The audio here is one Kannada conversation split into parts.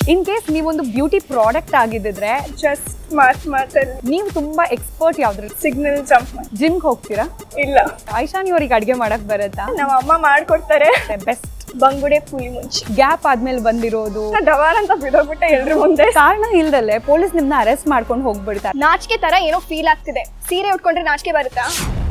ಇನ್ ಕೇಸ್ ನೀವೊಂದು ಬ್ಯೂಟಿ ಪ್ರಾಡಕ್ಟ್ ಆಗಿದ್ದಿದ್ರೆ ಜಸ್ಟ್ ಮಾತ್ ಮಾತಲ್ಲಿ ನೀವು ತುಂಬಾ ಎಕ್ಸ್ಪರ್ಟ್ ಯಾವ್ದ್ರಲ್ಲಿ ಸಿಗ್ನಲ್ ಜಂಪ್ ಮಾಡಿ ಜಿಮ್ಗೆ ಹೋಗ್ತೀರಾ ಇಲ್ಲ ಐಶಾನಿ ಅವ್ರಿಗೆ ಅಡ್ಗೆ ಮಾಡಕ್ ಬರುತ್ತಾ ನಮ್ಮ ಅಮ್ಮ ಮಾಡ್ಕೊಡ್ತಾರೆ ಬೆಸ್ಟ್ ಬಂಗುಡೆ ಪುಳಿ ಮುಂಚೆ ಗ್ಯಾಪ್ ಆದ್ಮೇಲೆ ಬಂದಿರೋದು ಡವಾರ್ ಅಂತ ಬಿಡೋಗ್ಬಿಟ್ಟೆ ಎಲ್ರ ಮುಂದೆ ಕಾರಣ ಇಲ್ದಲೆ ಪೊಲೀಸ್ ನಿಮ್ನ ಅರೆಸ್ಟ್ ಮಾಡ್ಕೊಂಡು ಹೋಗ್ಬಿಡ್ತಾರೆ ನಾಚಿಕೆ ತರ ಏನೋ ಫೀಲ್ ಆಗ್ತಿದೆ ಸೀರೆ ಉಟ್ಕೊಂಡ್ರೆ ನಾಚಿಕೆ ಬರುತ್ತಾ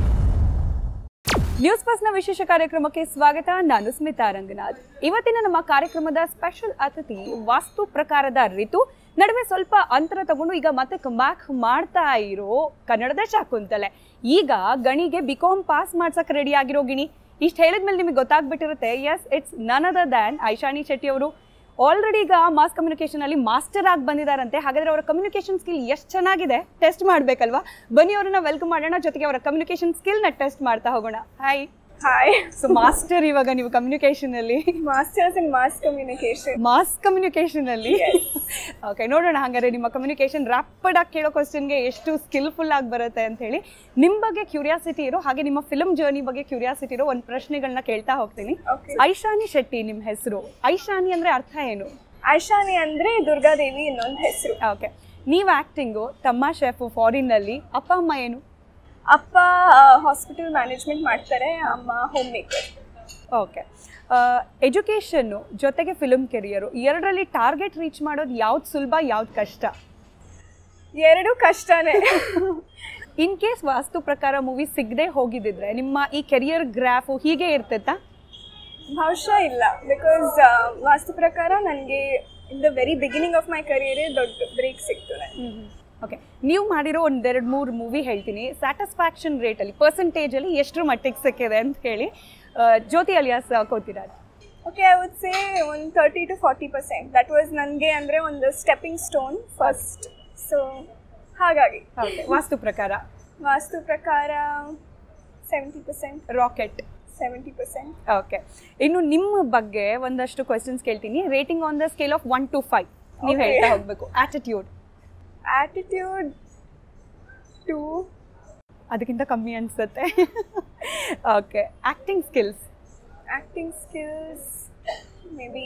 ನ್ಯೂಸ್ ಫಸ್ಟ್ ನ ವಿಶೇಷ ಕಾರ್ಯಕ್ರಮಕ್ಕೆ ಸ್ವಾಗತ ನಾನು ಸ್ಮಿತಾ ರಂಗನಾಥ್ ಇವತ್ತಿನ ನಮ್ಮ ಕಾರ್ಯಕ್ರಮದ ಸ್ಪೆಷಲ್ ಅತಿಥಿ ವಾಸ್ತು ಪ್ರಕಾರದ ರಿತು ನಡುವೆ ಸ್ವಲ್ಪ ಅಂತರ ತಗೊಂಡು ಈಗ ಮತ್ತೆ ಕಮ್ಬ್ಯಾಕ್ ಮಾಡ್ತಾ ಇರೋ ಕನ್ನಡದ ಶಾಕುಂತಲೆ ಈಗ ಗಣಿಗೆ ಬಿ ಕಾಮ್ ಪಾಸ್ ಮಾಡ್ಸಕ್ ರೆಡಿ ಆಗಿರೋ ಗಿಣಿ ಇಷ್ಟು ಹೇಳಿದ್ಮೇಲೆ ನಿಮಗೆ ಗೊತ್ತಾಗ್ಬಿಟ್ಟಿರುತ್ತೆ yes it's none other than Aishani Shetty ಅವರು ಆಲ್ರೆಡಿ ಈಗ ಮಾಸ್ ಕಮ್ಯುನಿಕೇಶನ್ ಅಲ್ಲಿ ಮಾಸ್ಟರ್ ಆಗಿ ಬಂದಿದ್ದಾರಂತೆ ಹಾಗಾದ್ರೆ ಅವರ ಕಮ್ಯುನಿಕೇಶನ್ ಸ್ಕಿಲ್ ಎಷ್ಟು ಚೆನ್ನಾಗಿದೆ ಟೆಸ್ಟ್ ಮಾಡ್ಬೇಕಲ್ವಾ ಬನ್ನಿ ಅವರನ್ನ ವೆಲ್ಕಮ್ ಮಾಡೋಣ ಜೊತೆಗೆ ಅವರ ಕಮ್ಯುನಿಕೇಶನ್ ಸ್ಕಿಲ್ ನ ಟೆಸ್ಟ್ ಮಾಡ್ತಾ ಹೋಗೋಣ ಹಾಯ್ ಹಾಯ್ ಸೊ ಮಾಸ್ಟರ್ ಇವಾಗ ನೀವು ಕಮ್ಯುನಿಕೇಶನ್ ಅಲ್ಲಿ masters in mass communication mass communication ಅಲ್ಲಿ ಓಕೆ ನೋಡೋಣ ಹಾಗಾದ್ರೆ ನಿಮ್ಮ ಕಮ್ಯುನಿಕೇಶನ್ ರ್ಯಾಪಿಡ್ ಆಗಿ ಕೇಳೋ ಕ್ವಶನ್ಗೆ ಎಷ್ಟು ಸ್ಕಿಲ್ಫುಲ್ ಆಗಿ ಬರುತ್ತೆ ಅಂತ ಹೇಳಿ ನಿಮ್ಮ ಬಗ್ಗೆ ಕ್ಯೂರಿಯಾಸಿಟಿ ಇರೋ ಹಾಗೆ ನಿಮ್ಮ ಫಿಲ್ಮ್ ಜರ್ನಿ ಬಗ್ಗೆ ಕ್ಯೂರಿಯಾಸಿಟಿ ಇರೋ ಒಂದು ಪ್ರಶ್ನೆಗಳನ್ನ ಕೇಳ್ತಾ ಹೋಗ್ತೀನಿ ಓಕೆ ಐಶಾನಿ ಶೆಟ್ಟಿ ನಿಮ್ಮ ಹೆಸರು ಐಶಾನಿ ಅಂದ್ರೆ ಅರ್ಥ ಏನು ಐಶಾನಿ ಅಂದ್ರೆ ದುರ್ಗಾದೇವಿ ಇನ್ನೊಂದು ಹೆಸರು ಓಕೆ ನೀವು ಆ್ಯಕ್ಟಿಂಗು ತಮ್ಮ ಶೆಫು ಫಾರಿನ್ನಲ್ಲಿ ಅಪ್ಪ ಅಮ್ಮ ಏನು ಅಪ್ಪ ಹಾಸ್ಪಿಟಲ್ ಮ್ಯಾನೇಜ್ಮೆಂಟ್ ಮಾಡ್ತಾರೆ ಅಮ್ಮ ಹೋಮ್ ಮೇಕರ್ ಓಕೆ ಎಜುಕೇಷನ್ನು ಜೊತೆಗೆ ಫಿಲ್ಮ್ ಕೆರಿಯರು ಎರಡರಲ್ಲಿ ಟಾರ್ಗೆಟ್ ರೀಚ್ ಮಾಡೋದು ಯಾವ್ದು ಸುಲಭ ಯಾವ್ದು ಕಷ್ಟ ಎರಡು ಕಷ್ಟನೇ ಇನ್ ಕೇಸ್ ವಾಸ್ತು ಪ್ರಕಾರ ಮೂವಿ ಸಿಗದೆ ಹೋಗಿದ್ದಿದ್ರೆ ನಿಮ್ಮ ಈ ಕೆರಿಯರ್ ಗ್ರಾಫು ಹೀಗೆ ಇರ್ತಿತ್ತಾ ಬಹುಶಃ ಇಲ್ಲ ಬಿಕಾಸ್ ವಾಸ್ತು ಪ್ರಕಾರ ನನಗೆ in the very beginning of my ಕರಿಯರೇ ದೊಡ್ಡ ಬ್ರೇಕ್ ಸಿಕ್ತು ನನಗೆ ಓಕೆ ನೀವು ಮಾಡಿರೋ ಒಂದೆರಡು ಮೂರು ಮೂವಿ ಹೇಳ್ತೀನಿ ಸ್ಯಾಟಿಸ್ಫ್ಯಾಕ್ಷನ್ ರೇಟಲ್ಲಿ ಪರ್ಸೆಂಟೇಜಲ್ಲಿ ಎಷ್ಟರ ಮಟ್ಟಿಗೆ ಸಿಕ್ಕಿದೆ ಅಂತ ಹೇಳಿ ಆ, Jyothi alias Kothiraj okay I would say ಒಂದು thirty to forty percent that was ನನಗೆ ಅಂದರೆ ಒಂದು ಸ್ಟೆಪ್ಪಿಂಗ್ ಸ್ಟೋನ್ ಫಸ್ಟ್ ಸೊ ಹಾಗಾಗಿ ಓಕೆ ವಾಸ್ತು ಪ್ರಕಾರ ವಾಸ್ತು ಪ್ರಕಾರ seventy percent rocket seventy percent okay ಇನ್ನು ನಿಮ್ಮ ಬಗ್ಗೆ ಒಂದಷ್ಟು ಕ್ವೆಶನ್ಸ್ ಕೇಳ್ತೀನಿ rating on the scale of one to five ನೀವು Okay. ಹೇಳ್ತಾ ಹೋಗ್ಬೇಕು ಆಟಿಟ್ಯೂಡ್ ಆ್ಯಟಿಟ್ಯೂಡ್ ಟು ಅದಕ್ಕಿಂತ ಕಮ್ಮಿ ಅನಿಸುತ್ತೆ okay acting skills acting skills may be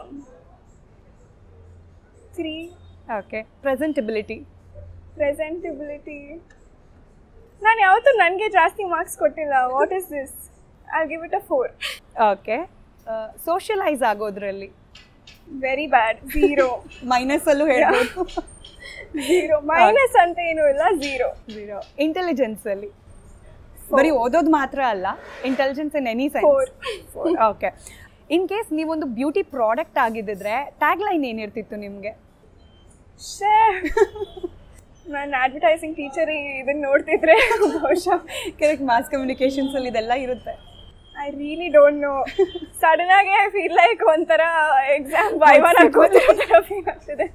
three okay presentability presentability ನಾನು ಯಾವತ್ತೂ ನನಗೆ ಜಾಸ್ತಿ ಮಾರ್ಕ್ಸ್ ಕೊಟ್ಟಿಲ್ಲ what is this I give it a four okay socialise ಆಗೋದ್ರಲ್ಲಿ ವೆರಿ ಬ್ಯಾಡ್ ಝೀರೋ ಮೈನಸಲ್ಲೂ ಹೇಳ್ಬೋದು ಝೀರೋ ಮೈನಸ್ ಅಂತ ಏನೂ ಇಲ್ಲ ಝೀರೋ ಝೀರೋ ಇಂಟೆಲಿಜೆನ್ಸಲ್ಲಿ ಬರೀ ಓದೋದು ಮಾತ್ರ ಅಲ್ಲ intelligence in any Four. Science okay in case ನೀವೊಂದು ಬ್ಯೂಟಿ ಪ್ರಾಡಕ್ಟ್ ಆಗಿದ್ದಿದ್ರೆ ಟ್ಯಾಗ್ ಲೈನ್ ಏನಿರ್ತಿತ್ತು ನಿಮಗೆ ಶೇ ನಾನು ಅಡ್ವರ್ಟೈಸಿಂಗ್ ಟೀಚರ್ ಇದನ್ನ ನೋಡ್ತಿದ್ರೆ ಬಹುಶಃ ಕರೆಕ್ಟ್ ಮಾಸ್ ಕಮ್ಯುನಿಕೇಶನ್ಸಲ್ಲಿ ಇದೆಲ್ಲ ಇರುತ್ತೆ I really don't know sudden ಆಗಿ ಐ ಫೀಲ್ ಲೈಕ್ ಒಂಥರ ಎಕ್ಸಾಮ್ ಬೈ ಒನ್ ಅನ್ಕೋತಿರೋ ಥರ ಫೀಲ್ ಆಗ್ತಿದೆ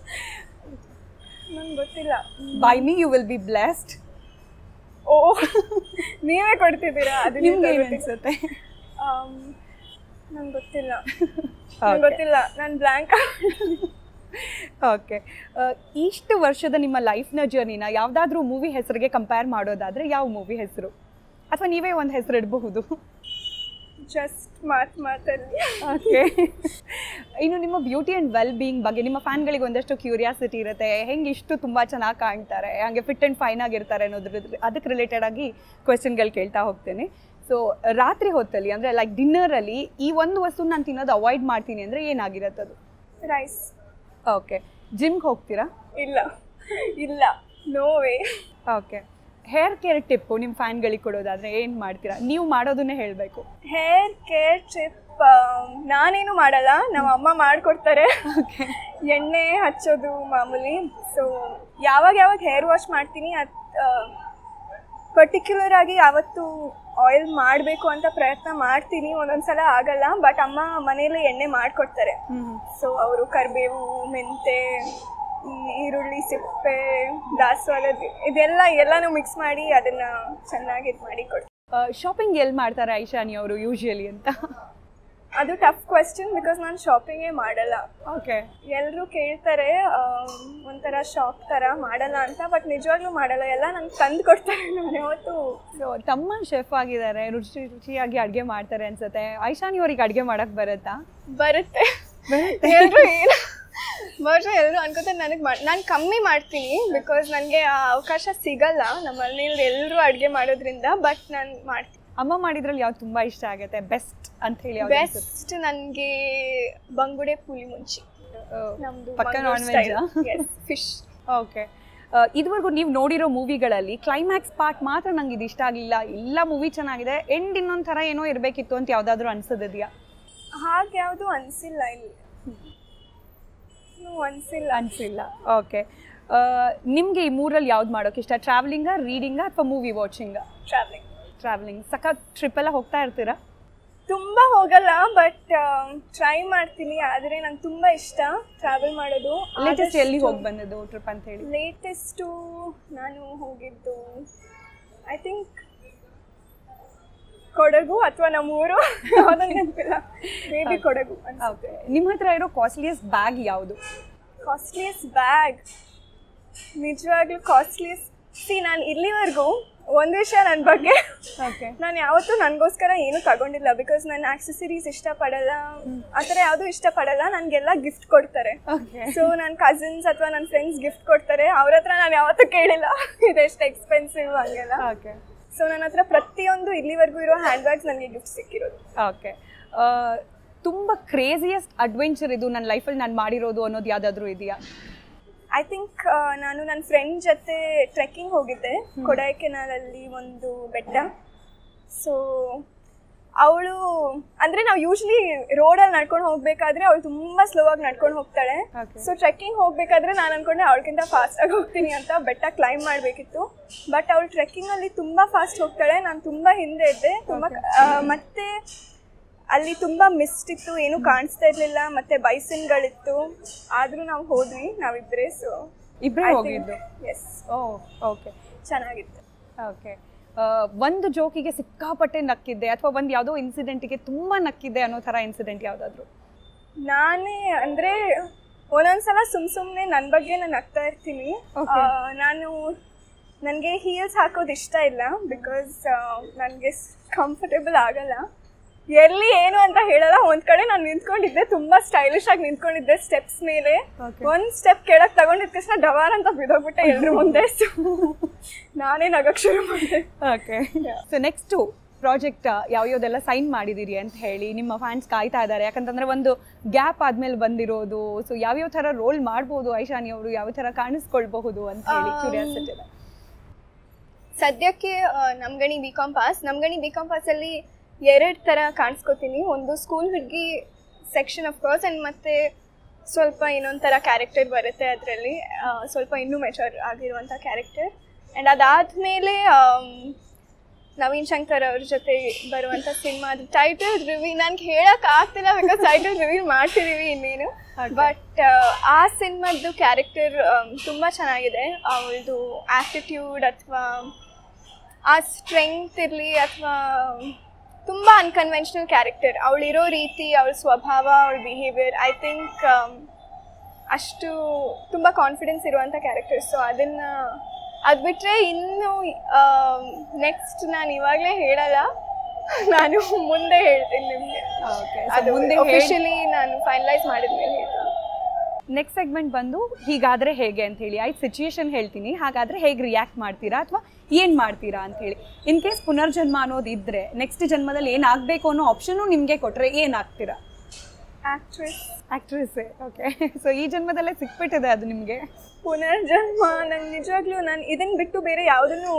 ನಂಗೆ ಗೊತ್ತಿಲ್ಲ by me you will be blessed oh ನೀವೇ ಕೊಡ್ತಿದ್ದೀರಾ ಅದು ನಿಮ್ಗೆ ಏನು ಅನ್ಸುತ್ತೆ ನಂಗೆ ಗೊತ್ತಿಲ್ಲ ನಂಗೆ ಗೊತ್ತಿಲ್ಲ ನಾನು ಬ್ಲ್ಯಾಂಕ್ ಓಕೆ ಇಷ್ಟು ವರ್ಷದ ನಿಮ್ಮ ಲೈಫ್ನ ಜರ್ನಿನ ಯಾವುದಾದ್ರೂ ಮೂವಿ ಹೆಸರಿಗೆ ಕಂಪೇರ್ ಮಾಡೋದಾದ್ರೆ ಯಾವ ಮೂವಿ ಹೆಸರು ಅಥವಾ ನೀವೇ ಒಂದು ಹೆಸರು ಇಡಬಹುದು ಜಸ್ಟ್ ಮಾತ್ ಮಾತಲ್ಲಿ ಓಕೆ ಇನ್ನು ನಿಮ್ಮ ಬ್ಯೂಟಿ ಆ್ಯಂಡ್ ವೆಲ್ ಬೀಯಿಂಗ್ ಬಗ್ಗೆ ನಿಮ್ಮ ಫ್ಯಾನ್ಗಳಿಗೆ ಒಂದಷ್ಟು ಕ್ಯೂರಿಯಾಸಿಟಿ ಇರುತ್ತೆ ಹೆಂಗೆ ಇಷ್ಟು ತುಂಬ ಚೆನ್ನಾಗಿ ಕಾಣ್ತಾರೆ ಹಾಗೆ ಫಿಟ್ ಆ್ಯಂಡ್ ಫೈನ್ ಆಗಿರ್ತಾರೆ ಅನ್ನೋದ್ರ ಅದಕ್ಕೆ ರಿಲೇಟೆಡ್ ಆಗಿ ಕ್ವೆಶನ್ಗಳು ಕೇಳ್ತಾ ಹೋಗ್ತೇನೆ ಸೊ ರಾತ್ರಿ ಹೊತ್ತಲ್ಲಿ ಅಂದರೆ ಲೈಕ್ ಡಿನ್ನರಲ್ಲಿ ಈ ಒಂದು ವಸ್ತು ನಾನು ತಿನ್ನೋದು ಅವಾಯ್ಡ್ ಮಾಡ್ತೀನಿ ಅಂದರೆ ಏನಾಗಿರುತ್ತೆ ಅದು ರೈಸ್ ಓಕೆ ಜಿಮ್ಗೆ ಹೋಗ್ತೀರಾ ಇಲ್ಲ ಇಲ್ಲ no way okay hair care tip ನಿಮ್ಮ ಫ್ಯಾನ್ಗಳಿಗೆ ಕೊಡೋದಾದ್ರೆ ಏನು ಮಾಡ್ತೀರಾ ನೀವು ಮಾಡೋದನ್ನೇ ಹೇಳಬೇಕು ಹೇರ್ ಕೇರ್ ಟ್ರಿಪ್ ನಾನೇನು ಮಾಡಲ್ಲ ನಮ್ಮ ಅಮ್ಮ ಮಾಡಿಕೊಡ್ತಾರೆ ಓಕೆ ಎಣ್ಣೆ ಹಚ್ಚೋದು ಮಾಮೂಲಿ ಸೊ ಯಾವಾಗ ಯಾವಾಗ ಹೇರ್ ವಾಶ್ ಮಾಡ್ತೀನಿ ಅದು ಪರ್ಟಿಕ್ಯುಲರ್ ಆಗಿ ಯಾವತ್ತು ಆಯಿಲ್ ಮಾಡಬೇಕು ಅಂತ ಪ್ರಯತ್ನ ಮಾಡ್ತೀನಿ ಒಂದೊಂದ್ಸಲ ಆಗಲ್ಲ ಬಟ್ ಅಮ್ಮ ಮನೇಲಿ ಎಣ್ಣೆ ಮಾಡಿಕೊಡ್ತಾರೆ ಸೊ ಅವರು ಕರಿಬೇವು ಮೆಂತೆ ಈ ಈರುಳ್ಳಿ ಸಿಪ್ಪೆ ದಾಸವಾಳದ ಇದೆಲ್ಲ ಎಲ್ಲನೂ ಮಿಕ್ಸ್ ಮಾಡಿ ಅದನ್ನ ಚೆನ್ನಾಗಿ ಇದು ಮಾಡಿ ಕೊಡ್ತಾರೆ ಶಾಪಿಂಗ್ ಎಲ್ಲಿ ಮಾಡ್ತಾರೆ ಐಶಾನಿ ಅವರು ಯೂಶುವಲಿ ಅಂತ ಅದು ಟಫ್ ಕ್ವೆಶ್ಚನ್ ಬಿಕಾಸ್ ನಾನು ಶಾಪಿಂಗೇ ಮಾಡಲ್ಲ ಓಕೆ ಎಲ್ಲರೂ ಕೇಳ್ತಾರೆ ಆಮ್, ಒಂಥರ ಶಾಪ್ ಥರ ಮಾಡಲ್ಲ ಅಂತ ಬಟ್ ನಿಜವಾಗ್ಲೂ ಮಾಡಲ್ಲ ಎಲ್ಲ ನಂಗೆ ತಂದು ಕೊಡ್ತಾರೆ ನಾನು ಯಾವತ್ತು ಸೊ ತಮ್ಮ ಶೆಫ್ ಆಗಿದ್ದಾರೆ ರುಚಿ ರುಚಿಯಾಗಿ ಅಡುಗೆ ಮಾಡ್ತಾರೆ ಅನ್ಸುತ್ತೆ ಐಶಾನಿ ಅವ್ರಿಗೆ ಅಡುಗೆ ಮಾಡಕ್ ಬರುತ್ತಾ ಬರುತ್ತೆ ಎಲ್ಲರೂ ಏನು ಬಹುಶಃ ಎಲ್ಲರೂ ಅನ್ಕೋತಾರೆ ನನಗೆ ಮಾಡಿ ನಾನು ಕಮ್ಮಿ ಮಾಡ್ತೀನಿ ಬಿಕಾಸ್ ನನಗೆ ಆ ಅವಕಾಶ ಸಿಗಲ್ಲ ನಮ್ಮ ಮನೇಲಿ ಎಲ್ಲರೂ ಅಡುಗೆ ಮಾಡೋದ್ರಿಂದ ಬಟ್ ನಾನು ಮಾಡ್ತೀನಿ ಅಮ್ಮ ಮಾಡಿದ್ರಲ್ಲಿ ಯಾವ್ದು ತುಂಬಾ ಇಷ್ಟ ಆಗುತ್ತೆ ಬೆಸ್ಟ್ ಅಂತ ಹೇಳಿ ಯಾವ್ದು ಅನ್ಸುತ್ತೆ? ಬೆಸ್ಟ್ ನನಗೆ ಬಂಗುಡೆ ಪುಳಿ ಮುಂಚಿ ಆ, ನಮ್ದು ಪಕ್ಕ ನಾನ್ ವೆಜ್ ಫಿಶ್ ಓಕೆ ಇದುವರೆಗೂ ನೀವು ನೋಡಿರೋ ಮೂವಿಗಳಲ್ಲಿ ಕ್ಲೈಮ್ಯಾಕ್ಸ್ ಪಾರ್ಟ್ ಮಾತ್ರ ನಂಗೆ ಇದು ಇಷ್ಟ ಆಗಲಿಲ್ಲ ಎಲ್ಲ ಮೂವಿ ಚೆನ್ನಾಗಿದೆ ಎಂಡ್ ಇನ್ನೊಂದ್ ಥರ ಏನೋ ಇರಬೇಕಿತ್ತು ಅಂತ ಯಾವ್ದಾದ್ರು ಅನ್ಸೋದಿದ್ಯಾ ಹಾಗೆ ಯಾವುದು ಅನಿಸಿಲ್ಲ ಇಲ್ಲಿ ಇನ್ನೂ ಅನಿಸಿಲ್ಲ ಅನ್ಸಿಲ್ಲ ಓಕೆ ನಿಮಗೆ ಈ ಮೂರಲ್ಲಿ ಯಾವ್ದು ಮಾಡೋಕೆ ಇಷ್ಟ ಟ್ರಾವೆಲಿಂಗಾ ರೀಡಿಂಗಾ ಅಥವಾ ಮೂವಿ ವಾಚಿಂಗಾ ಟ್ರಾವೆಲಿಂಗ್ ಟ್ರಾವೆಲಿಂಗ್ ಸಖತ್ ಟ್ರಿಪ್ ಎಲ್ಲ ಹೋಗ್ತಾ ಇರ್ತೀರಾ ತುಂಬ ಹೋಗಲ್ಲ ಬಟ್ ಟ್ರೈ ಮಾಡ್ತೀನಿ ಆದರೆ ನಂಗೆ ತುಂಬ ಇಷ್ಟ ಟ್ರಾವೆಲ್ ಮಾಡೋದು ಲೇಟೆಸ್ಟ್ ಎಲ್ಲಿ ಹೋಗಿ ಬಂದದ್ದು ಟ್ರಿಪ್ ಅಂತ ಹೇಳಿ ಲೇಟೆಸ್ಟು ನಾನು ಹೋಗಿದ್ದು ಐ ಥಿಂಕ್ ಕೊಡಗು ಅಥವಾ ನಮ್ಮೂರು ಯಾವುದನ್ನು ನೆನಪಿಲ್ಲ ಮೇ ಬಿ ಕೊಡಗು ಓಕೆ ನಿಮ್ಮ ಹತ್ರ ಇರೋ ಕಾಸ್ಟ್ಲಿಯಸ್ಟ್ ಬ್ಯಾಗ್ ಯಾವುದು ಕಾಸ್ಟ್ಲಿಯಸ್ಟ್ ಬ್ಯಾಗ್ ನಿಜವಾಗ್ಲೂ ಕಾಸ್ಟ್ಲಿಯಸ್ಟ್ ಸಿ ನಾನು ಇಲ್ಲಿವರೆಗೂ ಒಂದು ವಿಷಯ ನನ್ನ ಬಗ್ಗೆ ಓಕೆ ನಾನು ಯಾವತ್ತೂ ನನಗೋಸ್ಕರ ಏನೂ ತಗೊಂಡಿಲ್ಲ ಬಿಕಾಸ್ ನಾನು ಆಕ್ಸೆಸರೀಸ್ ಇಷ್ಟಪಡಲ್ಲ ಆ ಥರ ಯಾವುದೂ ಇಷ್ಟಪಡಲ್ಲ ನನಗೆಲ್ಲ ಗಿಫ್ಟ್ ಕೊಡ್ತಾರೆ ಓಕೆ ಸೊ ನನ್ನ ಕಸಿನ್ಸ್ ಅಥವಾ ನನ್ನ ಫ್ರೆಂಡ್ಸ್ ಗಿಫ್ಟ್ ಕೊಡ್ತಾರೆ ಅವ್ರ ಹತ್ರ ನಾನು ಯಾವತ್ತೂ ಕೇಳಿಲ್ಲ ಇದೆಷ್ಟು ಎಕ್ಸ್ಪೆನ್ಸಿವ್ ಹಂಗೆಲ್ಲ ಓಕೆ ಸೊ ನನ್ನ ಹತ್ರ ಪ್ರತಿಯೊಂದು ಇಲ್ಲಿವರೆಗೂ ಇರೋ ಹ್ಯಾಂಡ್ ಬ್ಯಾಗ್ಸ್ ನನಗೆ ಗಿಫ್ಟ್ ಸಿಕ್ಕಿರೋದು ಓಕೆ ತುಂಬ ಕ್ರೇಜಿಯಸ್ಟ್ ಅಡ್ವೆಂಚರ್ ಇದು ನನ್ನ ಲೈಫಲ್ಲಿ ನಾನು ಮಾಡಿರೋದು ಅನ್ನೋದು ಯಾವುದಾದ್ರೂ ಇದೆಯಾ ಐ ಥಿಂಕ್ ನಾನು ನನ್ನ ಫ್ರೆಂಡ್ ಜೊತೆ ಟ್ರೆಕ್ಕಿಂಗ್ ಹೋಗಿದ್ದೆ ಕೊಡೈಕೆನಾಲಲ್ಲಿ ಒಂದು ಬೆಟ್ಟ ಸೊ ಅವಳು ಅಂದರೆ ನಾವು ಯೂಶ್ವಲಿ ರೋಡಲ್ಲಿ ನಡ್ಕೊಂಡು ಹೋಗ್ಬೇಕಾದ್ರೆ ಅವಳು ತುಂಬ ಸ್ಲೋ ಆಗಿ ನಡ್ಕೊಂಡು ಹೋಗ್ತಾಳೆ Okay. ಸೊ ಟ್ರೆಕ್ಕಿಂಗ್ ಹೋಗ್ಬೇಕಾದ್ರೆ ನಾನು ಅನ್ಕೊಂಡೆ ಅವಳಕ್ಕಿಂತ ಫಾಸ್ಟಾಗಿ ಹೋಗ್ತೀನಿ ಅಂತ ಬೆಟ್ಟ ಕ್ಲೈಮ್ ಮಾಡಬೇಕಿತ್ತು ಬಟ್ ಅವಳು ಟ್ರೆಕ್ಕಿಂಗಲ್ಲಿ ತುಂಬ ಫಾಸ್ಟ್ ಹೋಗ್ತಾಳೆ ನಾನು ತುಂಬ ಹಿಂದೆ ಇದ್ದೆ ತುಂಬ ಆ, ಮತ್ತೆ ಅಲ್ಲಿ ತುಂಬ ಮಿಸ್ಟ್ ಇತ್ತು ಏನೂ ಕಾಣಿಸ್ತಾ ಇರಲಿಲ್ಲ ಮತ್ತೆ ಬೈಸನ್ಗಳಿತ್ತು ಆದರೂ ನಾವು ಹೋದ್ವಿ ನಾವಿಬ್ಬರೇ ಸೊ ಇಬ್ಬರೇ ಹೋಗಿದ್ದು ಎಸ್ ಓ ಓಕೆ ಚೆನ್ನಾಗಿತ್ತು ಓಕೆ ಒಂದು ಜೋಕಿಗೆ ಸಿಕ್ಕಾಪಟ್ಟೆ ನಕ್ಕಿದ್ದೆ ಅಥವಾ ಒಂದು ಯಾವುದೋ ಇನ್ಸಿಡೆಂಟಿಗೆ ತುಂಬ ನಕ್ಕಿದ್ದೆ ಅನ್ನೋ ಥರ ಇನ್ಸಿಡೆಂಟ್ ಯಾವುದಾದ್ರು ನಾನೇ ಅಂದರೆ ಒಂದೊಂದ್ಸಲ ಸುಮ್ ಸುಮ್ಮನೆ ನನ್ನ ಬಗ್ಗೆ ನಾನು ನಗ್ತಾ ಇರ್ತೀನಿ Okay. ಆ, ನಾನು ನನಗೆ ಹೀಲ್ಸ್ ಹಾಕೋದು ಇಷ್ಟ ಇಲ್ಲ ಬಿಕಾಸ್ ನನಗೆ ಕಂಫರ್ಟೇಬಲ್ ಆಗಲ್ಲ ಎಲ್ಲಿ ಏನು ಅಂತ ಹೇಳಲ್ಲ ಒಂದ್ ಕಡೆ ನಾನು ನಿಂತ್ಕೊಂಡಿದ್ದೆ ತುಂಬಾ ಸ್ಟೈಲಿಶ್ ಆಗಿ ನಿಂತ್ಕೊಂಡಿದ್ದೆ ಸ್ಟೆಪ್ಸ್ ಮೇಲೆ Okay. ಒಂದ್ ಸ್ಟೆಪ್ ಕೆಳಗ್ ತಗೊಂಡಿದ ತಕ್ಷಣ ಡವಾರ್ ಅಂತ ಬಿದೋಗ್ಬಿಟ್ಟೆ ಎಲ್ರ ಮುಂದೆ So, ನಾನೇ ನಗಕ್ ಶುರು ಮಾಡಿದೆ ಓಕೆ ಸೊ ನೆಕ್ಸ್ಟು ಪ್ರಾಜೆಕ್ಟ್ ಯಾವ್ಯಾವ್ದೆಲ್ಲ ಸೈನ್ ಮಾಡಿದ್ದೀರಿ ಅಂತ ಹೇಳಿ ನಿಮ್ಮ ಫ್ಯಾನ್ಸ್ ಕಾಯ್ತಾ ಇದ್ದಾರೆ ಯಾಕಂತಂದ್ರೆ ಒಂದು ಗ್ಯಾಪ್ ಆದ್ಮೇಲೆ ಬಂದಿರೋದು ಸೊ ಯಾವ್ಯಾವ ಥರ ರೋಲ್ ಮಾಡ್ಬೋದು ಐಶಾನಿ ಅವರು ಯಾವ ಥರ ಕಾಣಿಸ್ಕೊಳ್ಬಹುದು ಅಂತ ಹೇಳಿ ಆ, ಕ್ಯೂರಿಯಾಸಿಟಿ ಸದ್ಯಕ್ಕೆ ಆ, ನಮ್ಗಣಿ ಬಿ ಕಾಮ್ ಪಾಸ್ ನಮ್ಗಣಿ ಬಿ ಕಾಮ್ ಪಾಸಲ್ಲಿ ಎರಡು ಥರ ಕಾಣಿಸ್ಕೊತೀನಿ ಒಂದು ಸ್ಕೂಲ್ ಹುಡುಗಿ ಸೆಕ್ಷನ್ ಆಫ್ ಕೋರ್ಸ್ ಆ್ಯಂಡ್ ಮತ್ತು ಸ್ವಲ್ಪ ಇನ್ನೊಂದು ಥರ ಕ್ಯಾರೆಕ್ಟರ್ ಬರುತ್ತೆ ಅದರಲ್ಲಿ ಸ್ವಲ್ಪ ಇನ್ನೂ ಮೆಚೂರ್ ಆಗಿರುವಂಥ ಕ್ಯಾರೆಕ್ಟರ್ ಆ್ಯಂಡ್ ಅದಾದಮೇಲೆ ನವೀನ್ ಶಂಕರ್ ಅವ್ರ ಜೊತೆ ಬರುವಂಥ ಸಿನಿಮಾ ಅದು ಟೈಟಲ್ ರಿವ್ಯೂ ನನಗೆ ಹೇಳಕ್ ಆಗ್ತಿಲ್ಲ ಬಿಕಾಸ್ ಟೈಟಲ್ ರಿವ್ಯೂ ಮಾಡ್ತಿದ್ದೀವಿ ಇನ್ನೇನು Okay. ಬಟ್ ಆ ಸಿನಿಮಾದ್ದು ಕ್ಯಾರೆಕ್ಟರ್ ತುಂಬ ಚೆನ್ನಾಗಿದೆ ಅವಳದು ಆ್ಯಟಿಟ್ಯೂಡ್ ಅಥವಾ ಆ ಸ್ಟ್ರೆಂಗ್ತ್ ಇರಲಿ ಅಥವಾ ತುಂಬ ಅನ್ಕನ್ವೆನ್ಷನಲ್ ಕ್ಯಾರೆಕ್ಟರ್ ಅವಳಿರೋ ರೀತಿ ಅವಳ ಸ್ವಭಾವ ಅವಳ ಬಿಹೇವಿಯರ್ ಐ ಥಿಂಕ್ ಅಷ್ಟು ತುಂಬ ಕಾನ್ಫಿಡೆನ್ಸ್ ಇರುವಂಥ ಕ್ಯಾರೆಕ್ಟರ್ ಸೊ ಅದನ್ನು ಅದು ಬಿಟ್ಟರೆ ಇನ್ನು ನೆಕ್ಸ್ಟ್ ನಾನು ಇವಾಗಲೇ ಹೇಳಲ್ಲ ನಾನು ಮುಂದೆ ಹೇಳ್ತೀನಿ ನಿಮಗೆ ಓಕೆ ಅದು ಮುಂದೆ ಅಫಿಷಿಯಲಿ ನಾನು ಫೈನಲೈಸ್ ಮಾಡಿದ್ಮೇಲೆ ಹೇಳ್ತೀನಿ ನೆಕ್ಸ್ಟ್ ಸೆಗ್ಮೆಂಟ್ ಬಂದು ಹೀಗಾದ್ರೆ ಹೇಗೆ ಅಂತ ಹೇಳಿ ಆಯ್ತು ಸಿಚುಯೇಷನ್ ಹೇಳ್ತೀನಿ ಹಾಗಾದ್ರೆ ಹೇಗೆ ರಿಯಾಕ್ಟ್ ಮಾಡ್ತೀರಾ ಅಥವಾ ಏನು ಮಾಡ್ತೀರಾ ಅಂತ ಹೇಳಿ ಇನ್ ಕೇಸ್ ಪುನರ್ಜನ್ಮ ಅನ್ನೋದು ಇದ್ರೆ ನೆಕ್ಸ್ಟ್ ಜನ್ಮದಲ್ಲಿ ಏನಾಗಬೇಕು ಅನ್ನೋ ಆಪ್ಷನು ನಿಮಗೆ ಕೊಟ್ರೆ ಏನಾಗ್ತೀರಾ ಆ್ಯಕ್ಟ್ರೆಸ್ ಆಕ್ಟ್ರೆಸ್ಸೇ ಓಕೆ ಸೊ ಈ ಜನ್ಮದಲ್ಲೇ ಸಿಕ್ಬಿಟ್ಟಿದೆ ಅದು ನಿಮಗೆ ಪುನರ್ಜನ್ಮ ನಂಗೆ ನಿಜವಾಗ್ಲೂ ನಾನು ಇದನ್ನು ಬಿಟ್ಟು ಬೇರೆ ಯಾವುದನ್ನು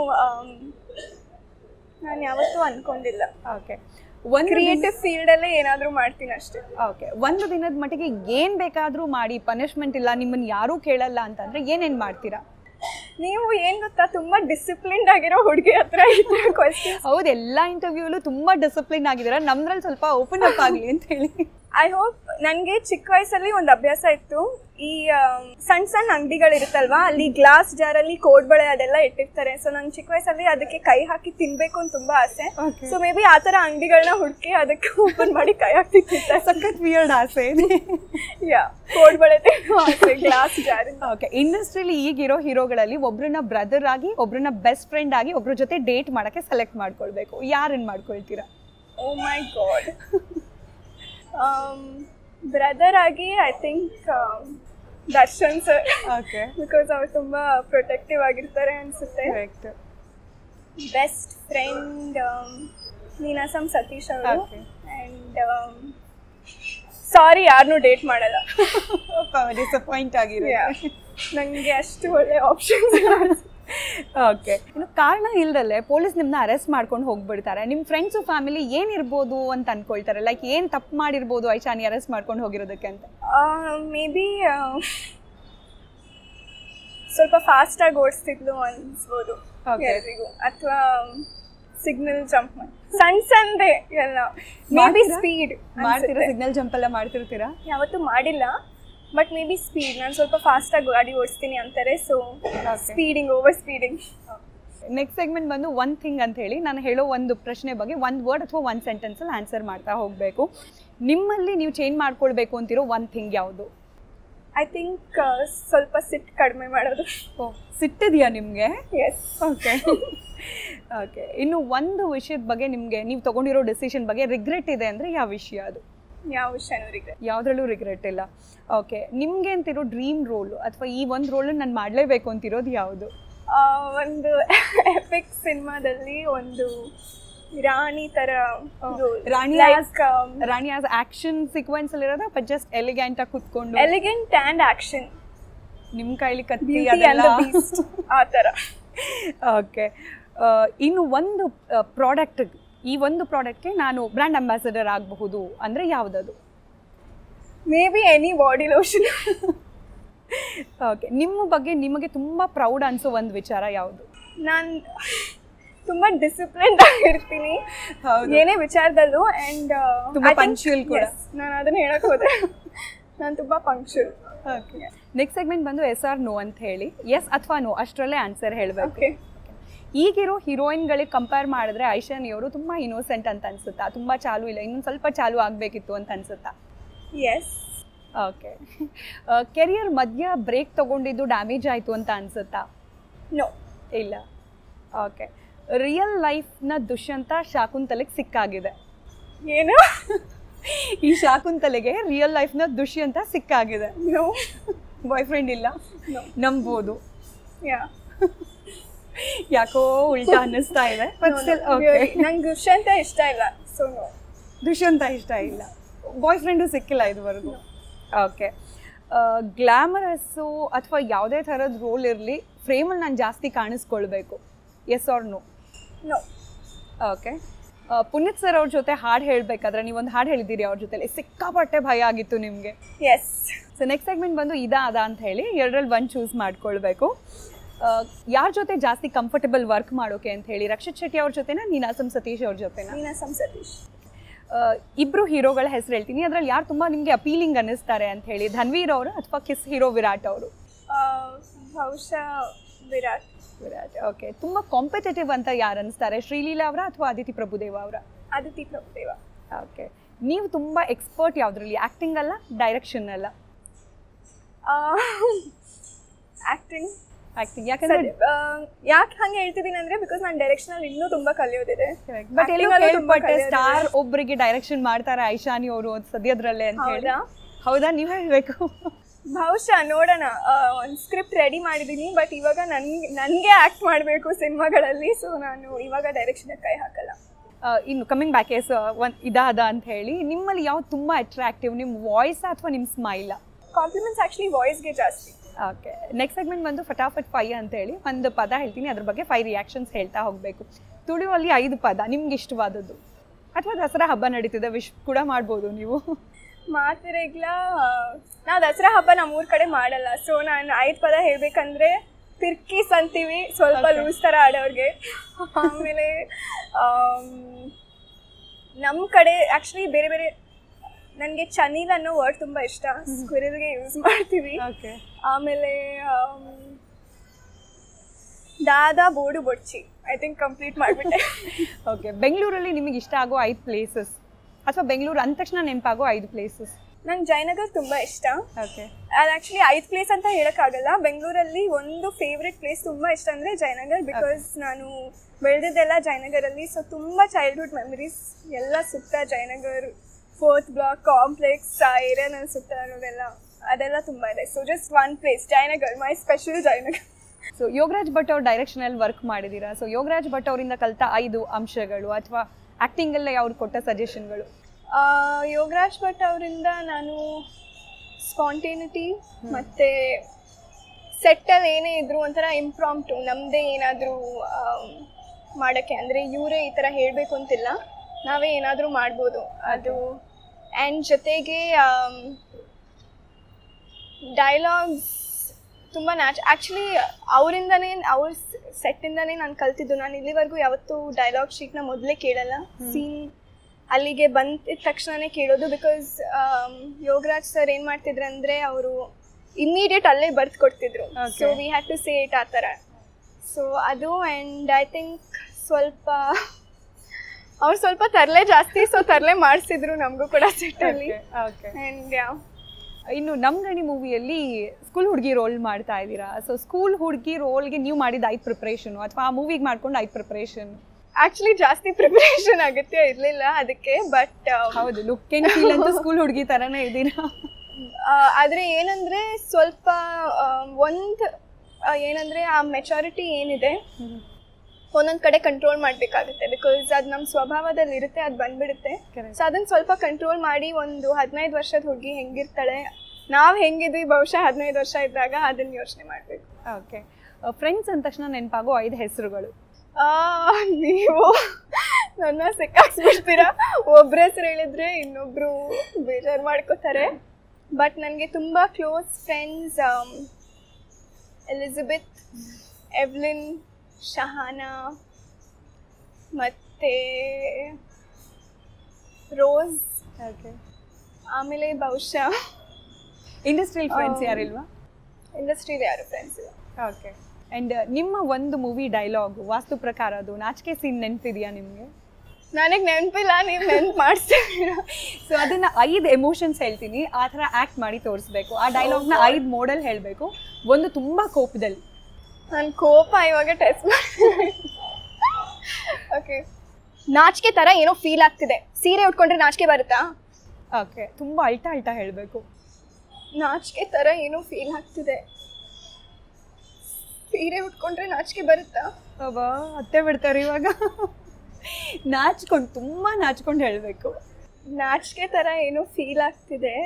ನಾನು ಯಾವತ್ತೂ ಅನ್ಕೊಂಡಿಲ್ಲ ಓಕೆ ಒಂದು ಕ್ರಿಯೇಟಿವ್ ಫೀಲ್ಡಲ್ಲೇ ಏನಾದರೂ ಮಾಡ್ತೀನಿ ಅಷ್ಟೇ ಓಕೆ ಒಂದು ದಿನದ ಮಟ್ಟಿಗೆ ಏನು ಬೇಕಾದರೂ ಮಾಡಿ ಪನಿಷ್ಮೆಂಟ್ ಇಲ್ಲ ನಿಮ್ಮನ್ನು ಯಾರೂ ಕೇಳಲ್ಲ ಅಂತಂದ್ರೆ ಏನೇನು ಮಾಡ್ತೀರಾ ನೀವು ಏನು ಗೊತ್ತಾ ತುಂಬ ಡಿಸಿಪ್ಲಿನ್ಡ್ ಆಗಿರೋ ಹುಡುಗಿ ಹತ್ರ ಈ ಥರ ಕ್ವಶನ್ ಹೌದು ಎಲ್ಲ ಇಂಟರ್ವ್ಯೂಲು ತುಂಬ ಡಿಸಿಪ್ಲಿನ್ ಆಗಿದ್ದೀರಾ ನಮ್ದ್ರಲ್ಲಿ ಸ್ವಲ್ಪ ಓಪನ್ ಅಪ್ ಆಗಲಿ ಅಂತ ಹೇಳಿ ಐ ಹೋಪ್ ನನಗೆ ಚಿಕ್ಕ ವಯಸ್ಸಲ್ಲಿ ಒಂದು ಅಭ್ಯಾಸ ಇತ್ತು ಈ ಆಮ್, ಸಣ್ಣ ಸಣ್ಣ ಅಂಗಡಿಗಳಿರುತ್ತಲ್ವಾ ಅಲ್ಲಿ ಗ್ಲಾಸ್ ಜಾರಲ್ಲಿ ಕೋಡ್ಬಳೆ ಅದೆಲ್ಲ ಇಟ್ಟಿರ್ತಾರೆ ಸೊ ನಂಗೆ ಚಿಕ್ಕ ವಯಸ್ಸಲ್ಲಿ ಅದಕ್ಕೆ ಕೈ ಹಾಕಿ ತಿನ್ಬೇಕು ಅಂತ ತುಂಬಾ ಆಸೆ Okay. ಸೊ ಮೇ ಬಿ ಆ ಥರ ಅಂಗಡಿಗಳನ್ನ ಹುಡುಕಿ ಅದಕ್ಕೆ ಓಪನ್ ಮಾಡಿ ಕೈ ಹಾಕಿ ತಿಂತಾರೆ ಸಖತ್ ವಿಯರ್ಡ್ ಆಸೆ ಇದೆ ಯಾ ಕೋಡ್ಬಳೆ ತಿನ್ನೋ ಆಸೆ ಗ್ಲಾಸ್ ಜಾರ್ ಓಕೆ ಇಂಡಸ್ಟ್ರಿಲಿ ಈಗಿರೋ ಹೀರೋಗಳಲ್ಲಿ ಒಬ್ರನ್ನ ಬ್ರದರ್ ಆಗಿ ಒಬ್ರನ್ನ ಬೆಸ್ಟ್ ಫ್ರೆಂಡ್ ಆಗಿ ಒಬ್ರ ಜೊತೆ ಡೇಟ್ ಮಾಡಕ್ಕೆ ಸೆಲೆಕ್ಟ್ ಮಾಡ್ಕೊಳ್ಬೇಕು ಯಾರನ್ನ ಮಾಡ್ಕೊಳ್ತೀರಾ ಓ ಮೈ ಗಾಡ್ ಬ್ರದರ್ ಆಗಿ I think Darshan sir okay because ಅವ್ರು ತುಂಬ ಪ್ರೊಟೆಕ್ಟಿವ್ ಆಗಿರ್ತಾರೆ ಅನಿಸುತ್ತೆ correct best friend Ninasam Satish ಅವರು Okay. ಆ್ಯಂಡ್ ಸಾರಿ ಯಾರನ್ನೂ ಡೇಟ್ ಮಾಡಲ್ಲ ಡಿಸಪಾಯಿಂಟ್ ಆಗಿದೆ ನನಗೆ ಅಷ್ಟು ಒಳ್ಳೆ ಆಪ್ಷನ್ಸ್ ಓಕೆ ಇನ್ನು ಕಾರಣ ಇಲ್ದಲೆ ಪೊಲೀಸ್ ನಿಮ್ಮನ್ನ ಅರೆಸ್ಟ್ ಮಾಡ್ಕೊಂಡು ಹೋಗ್ಬಿಡ್ತಾರೆ ನಿಮ್ಮ ಫ್ರೆಂಡ್ಸು ಫ್ಯಾಮಿಲಿ ಏನಿರ್ಬೋದು ಅಂತ ಅನ್ಕೊಳ್ತಾರೆ ಲೈಕ್ ಏನು ತಪ್ಪು ಮಾಡಿರ್ಬೋದು ಐಶಾನಿ ಅರೆಸ್ಟ್ ಮಾಡ್ಕೊಂಡು ಹೋಗಿರೋದಕ್ಕೆ ಅಂತ ಮೇ ಬಿ ಸ್ವಲ್ಪ ಫಾಸ್ಟಾಗಿ ಓಡಿಸ್ತಿದ್ಲು ಅನ್ಸ್ಬೋದು Okay. ಎಲ್ರಿಗೂ ಅಥವಾ ಸಿಗ್ನಲ್ ಜಂಪ್ ಮಾಡಿ ಸಣ್ಣ ಸಣ್ಣದೆ ಎಲ್ಲ ಮೇ ಬಿ ಮಾಡ್ತೀರಾ? ಸ್ಪೀಡ್ ಮಾಡ್ತೀರಾ ಸಿಗ್ನಲ್ ಜಂಪ್ ಎಲ್ಲ ಮಾಡ್ತಿರ್ತೀರಾ ಯಾವತ್ತೂ ಮಾಡಿಲ್ಲ ಬಟ್ ಮೇ ಬಿ ಸ್ಪೀಡ್ ನಾನು ಸ್ವಲ್ಪ ಫಾಸ್ಟಾಗಿ ಗಾಡಿ ಓಡಿಸ್ತೀನಿ ಅಂತಾರೆ so speeding over speeding next segment ಬಂದು ಒನ್ ಥಿಂಗ್ ಅಂತ ಹೇಳಿ ನಾನು ಹೇಳೋ ಒಂದು ಪ್ರಶ್ನೆ ಬಗ್ಗೆ ಒಂದು ವರ್ಡ್ ಅಥವಾ ಒಂದು ಸೆಂಟೆನ್ಸಲ್ಲಿ ಆನ್ಸರ್ ಮಾಡ್ತಾ ಹೋಗಬೇಕು ನಿಮ್ಮಲ್ಲಿ ನೀವು ಚೇಂಜ್ ಮಾಡ್ಕೊಳ್ಬೇಕು ಅಂತಿರೋ ಒನ್ ಥಿಂಗ್ ಯಾವುದು ಐ ಥಿಂಕ್ ಸ್ವಲ್ಪ ಸಿಟ್ಟು ಕಡಿಮೆ ಮಾಡೋದು ಓ ಸಿಟ್ಟಿದೆಯಾ ನಿಮಗೆ ಎಸ್ ಓಕೆ ಓಕೆ ಇನ್ನು ಒಂದು ವಿಷಯದ ಬಗ್ಗೆ ನಿಮಗೆ ನೀವು ತಗೊಂಡಿರೋ ಡೆಸಿಷನ್ ಬಗ್ಗೆ ರಿಗ್ರೆಟ್ ಇದೆ ಅಂದರೆ ಯಾವ ವಿಷಯ ಅದು ಯಾವ ವಿಷಯನವರಿಗೆ ಯಾವುದ್ರಲ್ಲೂ ರಿಗ್ರೆಟ್ ಇಲ್ಲ ಓಕೆ ನಿಮಗೆ ಅಂತಿರೋ ಡ್ರೀಮ್ ರೋಲು ಅಥವಾ ಈ ಒಂದು ರೋಲನ್ನು ನಾನು ಮಾಡಲೇಬೇಕು ಅಂತಿರೋದು ಯಾವುದು ಒಂದು ಎಪಿಕ್ ಸಿನಿಮಾದಲ್ಲಿ ಒಂದು ರಾಣಿ ತರ ರಾಣಿ ಲೈಕ್ ರಾಣಿ ಆಸ್ ಆಕ್ಷನ್ ಸೀಕ್ವೆನ್ಸ್ ಅಲ್ಲಿ ಇರೋದು ಬಟ್ ಜಸ್ಟ್ ಎಲಿಗ್ಯಾಂಟ್ ಆಗಿ ಕುತ್ಕೊಂಡು ಎಲಿಗೆಂಟ್ ಆ್ಯಂಡ್ ಆಕ್ಷನ್ ನಿಮ್ಮ ಕೈಲಿ ಕತ್ತಿ ಬ್ಯೂಟಿ ಆ್ಯಂಡ್ ಅದೆಲ್ಲ ಬೀಸ್ಟ್ ಆ ಥರ ಓಕೆ ಇನ್ನು ಒಂದು ಪ್ರಾಡಕ್ಟ್ ಈ ಒಂದು ಪ್ರಾಡಕ್ಟ್ಗೆ ನಾನು ಬ್ರ್ಯಾಂಡ್ ಅಂಬಾಸಡರ್ ಆಗಬಹುದು ಅಂದರೆ ಯಾವುದದು maybe any body lotion okay ನಿಮ್ಮ ಬಗ್ಗೆ ನಿಮಗೆ ತುಂಬ ಪ್ರೌಡ್ ಅನಿಸೋ ಒಂದು ವಿಚಾರ ಯಾವುದು ನಾನು ತುಂಬ ಡಿಸಿಪ್ಲಿನ್ಡ್ ಆಗಿರ್ತೀನಿ ಹೌದು. ಏನೇ ವಿಚಾರದಲ್ಲೂ ಆ್ಯಂಡ್ ತುಂಬಾ punctual ಕೂಡ. ನಾನು ಅದನ್ನ ಹೇಳಕ್ ಹೋದೆ ನಾನು ತುಂಬ ಪಂಕ್ಚುಲ್ ಓಕೆ ನೆಕ್ಸ್ಟ್ ಸೆಗ್ಮೆಂಟ್ ಬಂದು ಎಸ್ ಆರ್ ನೋ ಅಂತ ಹೇಳಿ ಎಸ್ ಅಥವಾ ನೋ ಅಷ್ಟರಲ್ಲೇ ಆನ್ಸರ್ ಹೇಳಬೇಕು ಓಕೆ ಈಗಿರೋ ಹೀರೋಯಿನ್ಗಳಿಗೆ ಕಂಪೇರ್ ಮಾಡಿದ್ರೆ ಐಶಾನಿ ಅವರು ತುಂಬ ಇನೋಸೆಂಟ್ ಅಂತ ಅನ್ಸುತ್ತಾ ತುಂಬ ಚಾಲು ಇಲ್ಲ ಇನ್ನೊಂದು ಸ್ವಲ್ಪ ಚಾಲು ಆಗಬೇಕಿತ್ತು ಅಂತ ಅನ್ಸುತ್ತಾ ಎಸ್ ಓಕೆ ಕೆರಿಯರ್ ಮಧ್ಯ ಬ್ರೇಕ್ ತಗೊಂಡಿದ್ದು ಡ್ಯಾಮೇಜ್ ಆಯಿತು ಅಂತ ಅನ್ಸುತ್ತಾ ನೋ ಇಲ್ಲ ಓಕೆ ರಿಯಲ್ ಲೈಫ್ನ ದುಷ್ಯಂತ ಶಾಕುಂತಲೆಗೆ ಸಿಕ್ಕಾಗಿದೆ ಏನು ಈ ಶಾಕುಂತಲೆಗೆ ರಿಯಲ್ ಲೈಫ್ನ ದುಷ್ಯಂತ ಸಿಕ್ಕಾಗಿದೆ ನೋ ಬಾಯ್ ಫ್ರೆಂಡ್ ಇಲ್ಲ No. ನಂಬೋದು ಯಾ ಯಾಕೋ ಉಲ್ಟಾ ಅನ್ನಿಸ್ತಾ ಇದೆ ಬಟ್ ಸ್ಟಿಲ್ ಓಕೆ ನಂಗೆ ದುಷ್ಯಂತ ಇಷ್ಟ ಇಲ್ಲ ಸೊ ನೋ ದುಷ್ಯಂತ ಇಷ್ಟ ಇಲ್ಲ ಬಾಯ್ ಫ್ರೆಂಡು ಸಿಕ್ಕಿಲ್ಲ ಇದುವರೆಗೂ ಓಕೆ ಗ್ಲಾಮರಸ್ಸು ಅಥವಾ ಯಾವುದೇ ಥರದ ರೋಲ್ ಇರಲಿ ಫ್ರೇಮಲ್ಲಿ ನಾನು ಜಾಸ್ತಿ ಕಾಣಿಸ್ಕೊಳ್ಬೇಕು yes or no no okay Puneeth sir ಅವ್ರ ಜೊತೆ ಹಾಡು ಹೇಳಬೇಕಾದ್ರೆ ನೀವೊಂದು ಹಾಡು ಹೇಳಿದ್ದೀರಿ ಅವ್ರ ಜೊತೆಲಿ ಸಿಕ್ಕಾಪಟ್ಟೆ ಭಯ ಆಗಿತ್ತು ನಿಮಗೆ ಎಸ್ ಸೊ ನೆಕ್ಸ್ಟ್ ಸೆಗ್ಮೆಂಟ್ ಬಂದು ಇದಾ ಅದ ಅಂತ ಹೇಳಿ ಎರಡರಲ್ಲಿ ಒಂದು ಚೂಸ್ ಮಾಡ್ಕೊಳ್ಬೇಕು ಯಾರ ಜೊತೆ ಜಾಸ್ತಿ ಕಂಫರ್ಟಬಲ್ ವರ್ಕ್ ಮಾಡೋಕೆ ಅಂತ ಹೇಳಿ ರಕ್ಷಿತ್ ಶೆಟ್ಟಿ ಅವ್ರ ಜೊತೆನಾ ನೀನಾಸಂ ಸತೀಶ್ ಅವ್ರ ಜೊತೆನಾ ನೀನಾಸಂ ಸತೀಶ್ ಆ, ಇಬ್ರು ಹೀರೋಗಳ ಹೆಸರು ಹೇಳ್ತೀನಿ ಅದ್ರಲ್ಲಿ ಯಾರು ತುಂಬಾ ನಿಮಗೆ ಅಪೀಲಿಂಗ್ ಅನ್ನಿಸ್ತಾರೆ ಅಂತ ಹೇಳಿ ಧನ್ವೀರ್ ಅವರು ಅಥವಾ ಕಿಸ್ ಹೀರೋ ವಿರಾಟ್ ಅವರು ಆ, ಬಹುಶಃ ವಿರಾಟ್ ವಿರಾಟ್ ಓಕೆ ತುಂಬಾ ಕಾಂಪಿಟೇಟಿವ್ ಅಂತ ಯಾರು ಅನಿಸ್ತಾರೆ ಶ್ರೀಲೀಲಾ ಅವರ ಅಥವಾ ಅದಿತಿ ಪ್ರಭುದೇವ ಅವರ ಅದಿತಿ ಪ್ರಭುದೇವ ಓಕೆ ನೀವು ತುಂಬಾ ಎಕ್ಸ್ಪರ್ಟ್ ಯಾವ್ದ್ರಲ್ಲಿ ಆಕ್ಟಿಂಗ್ ಅಲ್ಲ ಡೈರೆಕ್ಷನ್ ಅಲ್ಲ ಆಕ್ಟಿಂಗ್ ಆಕ್ಟಿಂಗ್ ಯಾಕಂದ್ರೆ ಯಾಕೆ ಹಂಗೆ ಹೇಳ್ತಿದ್ದೀನಿ ಅಂದ್ರೆ ಬಿಕಾಸ್ ನಾನು ಡೈರೆಕ್ಷನ್ ಅಲ್ಲಿ ಇನ್ನೂ ತುಂಬಾ ಕಲಿಯೋದಿದೆ ಬಟ್ ಎಲ್ಲೋ Acting ಅಲ್ಲೂ ತುಂಬಾ ಕೇಳ್ಪಟ್ಟೆ ಕಲಿಯೋದಿದೆ. ಸ್ಟಾರ್ ಒಬ್ಬರಿಗೆ ಡೈರೆಕ್ಷನ್ ಮಾಡ್ತಾರೆ ಐಶಾನಿ ಅವರು ಸದ್ಯದ್ರಲ್ಲೇ ಅಂತ ಹೇಳಿ ಹೌದಾ ಹೌದಾ ನೀವು ಹೇಳ್ಬೇಕು ಬಹುಶಃ ನೋಡೋಣ ಒಂದು ಸ್ಕ್ರಿಪ್ಟ್ ರೆಡಿ ಮಾಡಿದ್ದೀನಿ ಬಟ್ ಇವಾಗ ನನ್ಗೆ ನನಗೆ ಆ್ಯಕ್ಟ್ ಮಾಡಬೇಕು ಸಿನಿಮಾಗಳಲ್ಲಿ ಸೊ ನಾನು ಇವಾಗ ಡೈರೆಕ್ಷನ್ ಕೈ ಹಾಕಲ್ಲ ಆ, ಇನ್ನು ಕಮಿಂಗ್ ಬ್ಯಾಕ್ ಎಸ್ ಒಂದು ಇದಾದ ಅಂತ ಹೇಳಿ ನಿಮ್ಮಲ್ಲಿ ಯಾವ್ದು ತುಂಬ ಅಟ್ರಾಕ್ಟಿವ್ ನಿಮ್ಮ ವಾಯ್ಸ್ ಅಥವಾ ನಿಮ್ಮ ಸ್ಮೈಲ ಕಾಂಪ್ಲಿಮೆಂಟ್ಸ್ ಆ್ಯಕ್ಚುಲಿ ವಾಯ್ಸ್ಗೆ ಜಾಸ್ತಿ ಓಕೆ ನೆಕ್ಸ್ಟ್ ಸೆಗ್ಮೆಂಟ್ ಬಂದು ಫಟಾಫಟ್ ಫೈ ಅಂತ ಹೇಳಿ ಒಂದು ಪದ ಹೇಳ್ತೀನಿ ಅದ್ರ ಬಗ್ಗೆ ಫೈ ರಿಯಾಕ್ಷನ್ಸ್ ಹೇಳ್ತಾ ಹೋಗಬೇಕು ತುಳುವಲ್ಲಿ ಐದು ಪದ ನಿಮ್ಗೆ ಇಷ್ಟವಾದದ್ದು ಅಥವಾ ದಸರಾ ಹಬ್ಬ ನಡೀತಿದೆ ವಿಶ್ ಕೂಡ ಮಾಡ್ಬೋದು ನೀವು ಮಾತಿರೆಗ್ಲ ನಾವು ದಸರಾ ಹಬ್ಬ ನಮ್ಮೂರ ಕಡೆ ಮಾಡಲ್ಲ ಸೊ ನಾನು ಐದು ಪದ ಹೇಳ್ಬೇಕಂದ್ರೆ ತಿರ್ಕೀಸ್ ಅಂತೀವಿ ಸ್ವಲ್ಪ Okay. ಲೂಸ್ ಥರ ಆಡೋರಿಗೆ ಆಮೇಲೆ ನಮ್ಮ ಕಡೆ ಆ್ಯಕ್ಚುಲಿ ಬೇರೆ ಬೇರೆ ನನಗೆ ಚನೀಲ್ ಅನ್ನೋ ವರ್ಡ್ ತುಂಬ ಇಷ್ಟ ಸ್ಕ್ವಿರಲ್ಗೆ ಯೂಸ್ ಮಾಡ್ತೀವಿ ಓಕೆ ಆಮೇಲೆ ಆಮ್, ದಾದಾ ಬೋಡು ಬೊಚ್ಚಿ ಐ ಥಿಂಕ್ ಕಂಪ್ಲೀಟ್ ಮಾಡಿಬಿಟ್ಟೆ ಓಕೆ ಬೆಂಗಳೂರಲ್ಲಿ ನಿಮಗೆ ಇಷ್ಟ ಆಗೋ ಐದು ಪ್ಲೇಸಸ್ ಅಥವಾ ಬೆಂಗಳೂರು ಅಂದ ತಕ್ಷಣ ನೆನಪಾಗೋ ಐದು ಪ್ಲೇಸಸ್ ನಂಗೆ ಜಯನಗರ್ ತುಂಬ ಇಷ್ಟ ಓಕೆ ಅದು ಆ್ಯಕ್ಚುಲಿ ಐದು ಪ್ಲೇಸ್ ಅಂತ ಹೇಳೋಕ್ಕಾಗಲ್ಲ ಬೆಂಗಳೂರಲ್ಲಿ ಒಂದು ಫೇವ್ರೆಟ್ ಪ್ಲೇಸ್ ತುಂಬ ಇಷ್ಟ ಅಂದರೆ ಜಯನಗರ್ ಬಿಕಾಸ್ ನಾನು ಬೆಳೆದಿದ್ದೆಲ್ಲ ಜಯನಗರಲ್ಲಿ ಸೊ ತುಂಬ ಚೈಲ್ಡ್ಹುಡ್ ಮೆಮರೀಸ್ ಎಲ್ಲ ಸುತ್ತ ಜಯನಗರ್ ಫೋರ್ತ್ ಬ್ಲಾಕ್ ಕಾಂಪ್ಲೆಕ್ಸ್ ಆ ಏರಿಯಾನಲ್ಲಿ ಸುತ್ತ ಇರೋದೆಲ್ಲ ಅದೆಲ್ಲ ತುಂಬ ಇದೆ so just one place Jayanagar my special Jayanagar so Yogaraj Bhat ಅವ್ರ ಡೈರೆಕ್ಷನಲ್ಲಿ ವರ್ಕ್ ಮಾಡಿದ್ದೀರಾ ಸೊ ಯೋಗರಾಜ್ ಭಟ್ ಅವರಿಂದ ಕಲಿತ ಐದು ಅಂಶಗಳು ಅಥವಾ ಆ್ಯಕ್ಟಿಂಗಲ್ಲೇ ಅವ್ರು ಕೊಟ್ಟ ಸಜೆಷನ್ಗಳು ಆ, ಯೋಗರಾಜ್ ಭಟ್ ಅವರಿಂದ ನಾನು ಸ್ಪಾಂಟೇನಿಟಿ ಮತ್ತು ಸೆಟ್ಟಲ್ಲಿ ಏನೇ ಇದ್ರು ಒಂಥರ ಇಂಪ್ರಾಂಪ್ಟು ನಮ್ಮದೇ ಏನಾದರೂ ಮಾಡೋಕ್ಕೆ ಅಂದರೆ ಇವರೇ ಈ ಥರ ಹೇಳಬೇಕು ಅಂತಿಲ್ಲ ನಾವೇ ಏನಾದರೂ ಮಾಡ್ಬೋದು ಅದು ಆ್ಯಂಡ್ ಜೊತೆಗೆ ಡೈಲಾಗ್ಸ್ ತುಂಬ ನ್ಯಾಚ್ ಆ್ಯಕ್ಚುಲಿ ಅವರಿಂದನೇ ಅವ್ರ ಸೆಟ್ಟಿಂದನೇ ನಾನು ಕಲ್ತಿದ್ದು ನಾನು ಇಲ್ಲಿವರೆಗೂ ಯಾವತ್ತೂ ಡೈಲಾಗ್ ಶೀಟ್ನ ಮೊದಲೇ ಕೇಳಲ್ಲ ಸೀನ್ ಅಲ್ಲಿಗೆ ಬಂದಿದ ತಕ್ಷಣನೇ ಕೇಳೋದು ಬಿಕಾಸ್ ಯೋಗರಾಜ್ ಸರ್ ಏನು ಮಾಡ್ತಿದ್ರು ಅಂದರೆ ಅವರು ಇಮ್ಮಿಡಿಯೇಟ್ ಅಲ್ಲೇ ಬರ್ದು ಕೊಡ್ತಿದ್ರು Okay. So we had to say it ಆ ಥರ ಸೊ ಅದು ಆ್ಯಂಡ್ ಐ ಥಿಂಕ್ ಸ್ವಲ್ಪ ಅವ್ರು ಸ್ವಲ್ಪ ತರಲೆ ಜಾಸ್ತಿ ಸೊ ತರಲೆ ಮಾಡಿಸಿದ್ರು ನಮಗೂ ಕೂಡ ಸೆಟ್ಟಲ್ಲಿ ಓಕೆ ಆ್ಯಂಡ್ ಇನ್ನು ನಮ್ ಗಣಿ ಮೂವಿಯಲ್ಲಿ ಸ್ಕೂಲ್ ಹುಡುಗಿ ರೋಲ್ ಮಾಡ್ತಾ ಇದ್ದೀರಾ ಸೊ ಸ್ಕೂಲ್ ಹುಡುಗಿ ರೋಲ್ಗೆ ನೀವು ಮಾಡಿದ ಐದು ಪ್ರಿಪ್ರೇಷನ್ ಅಥವಾ ಆ ಮೂವಿಗೆ ಮಾಡ್ಕೊಂಡು ಐದು ಪ್ರಿಪ್ರೇಷನ್ ಆ್ಯಕ್ಚುಲಿ ಜಾಸ್ತಿ ಪ್ರಿಪ್ರೇಷನ್ ಅಗತ್ಯ ಇರಲಿಲ್ಲ ಅದಕ್ಕೆ ಬಟ್ ಹೌದು ಲುಕ್ ಅಂಡ್ ಫೀಲ್ ಅಂತೂ ಸ್ಕೂಲ್ ಹುಡುಗಿ ತರನೇ ಇದ್ದೀರಾ ಆದರೆ ಏನಂದರೆ ಸ್ವಲ್ಪ ಒಂದು ಏನಂದರೆ ಆ ಮೆಚಾರಿಟಿ ಏನಿದೆ ಒಂದೊಂದು ಕಡೆ ಕಂಟ್ರೋಲ್ ಮಾಡಬೇಕಾಗುತ್ತೆ ಬಿಕಾಸ್ ಅದು ನಮ್ಮ ಸ್ವಭಾವದಲ್ಲಿ ಇರುತ್ತೆ ಅದು ಬಂದ್ಬಿಡುತ್ತೆ Correct. ಸೊ ಅದನ್ನು ಸ್ವಲ್ಪ ಕಂಟ್ರೋಲ್ ಮಾಡಿ ಒಂದು ಹದಿನೈದು ವರ್ಷದ ಹುಡುಗಿ ಹೆಂಗಿರ್ತಾಳೆ ನಾವು ಹೆಂಗಿದ್ವಿ ಬಹುಶಃ ಹದಿನೈದು ವರ್ಷ ಇದ್ದಾಗ ಅದನ್ನು ಯೋಚನೆ ಮಾಡಬೇಕು ಓಕೆ ಫ್ರೆಂಡ್ಸ್ ಅಂದ ತಕ್ಷಣ ನೆನಪಾಗೋ ಐದು ಹೆಸರುಗಳು ನೀವು ನನ್ನ ಸಿಕ್ಕಾಕ್ಸ್ಬಿಡ್ತೀರಾ ಒಬ್ರ ಹೆಸರು ಹೇಳಿದ್ರೆ ಇನ್ನೊಬ್ರು ಬೇಜಾರು ಮಾಡ್ಕೋತಾರೆ ಬಟ್ ನನಗೆ ತುಂಬ close friends Elizabeth Evelyn Shahana ಮತ್ತು ರೋಸ್ ಓಕೆ ಆಮೇಲೆ ಬಹುಶಃ ಇಂಡಸ್ಟ್ರಿಯಲ್ ಫ್ರೆಂಡ್ಸ್ ಆ, ಯಾರಿಲ್ವಾ ಇಂಡಸ್ಟ್ರಿಲಿ ಯಾರು ಫ್ರೆಂಡ್ಸ್ ಇಲ್ಲ ಓಕೆ ಅಂಡ್ ನಿಮ್ಮ ಒಂದು ಮೂವಿ ಡೈಲಾಗ್ ವಾಸ್ತು ಪ್ರಕಾರ ಅದು ನಾಚಿಕೆ ಸೀನ್ ನೆನಪಿದೆಯಾ ನಿಮಗೆ ನನಗೆ ನೆನಪಿಲ್ಲ ನೀವು ನೆನ್ಪು ಮಾಡಿಸ್ತೀರಾ ಸೊ ಅದನ್ನ ಐದು ಎಮೋಷನ್ಸ್ ಹೇಳ್ತೀನಿ ಆ ಥರ ಆ್ಯಕ್ಟ್ ಮಾಡಿ ತೋರಿಸ್ಬೇಕು ಆ ಡೈಲಾಗ್ನ ಐದು ಮೋಡಲ್ ಹೇಳಬೇಕು ಒಂದು ತುಂಬ ಕೋಪದಲ್ಲಿ ನನ್ನ ಕೋಪ ಇವಾಗ ಟೆಸ್ಟ್ ಮಾಡ್ತೀನಿ ಓಕೆ ನಾಚಿಕೆ ಥರ ಏನೋ ಫೀಲ್ ಆಗ್ತಿದೆ ಸೀರೆ ಉಟ್ಕೊಂಡ್ರೆ ನಾಚಿಕೆ ಬರುತ್ತಾ ಓಕೆ ತುಂಬ ಅಲ್ಟ ಅಲ್ಟ ಹೇಳಬೇಕು ನಾಚಿಕೆ ಥರ ಏನೋ ಫೀಲ್ ಆಗ್ತಿದೆ ಸೀರೆ ಉಟ್ಕೊಂಡ್ರೆ ನಾಚಿಕೆ ಬರುತ್ತಾ ಅಬ್ಬಾ ಅತ್ತೆ ಬಿಡ್ತಾರೆ ಇವಾಗ ನಾಚ್ಕೊಂಡು ತುಂಬ ನಾಚ್ಕೊಂಡು ಹೇಳಬೇಕು ನಾಚಿಕೆ ಥರ ಏನೋ ಫೀಲ್ ಆಗ್ತಿದೆ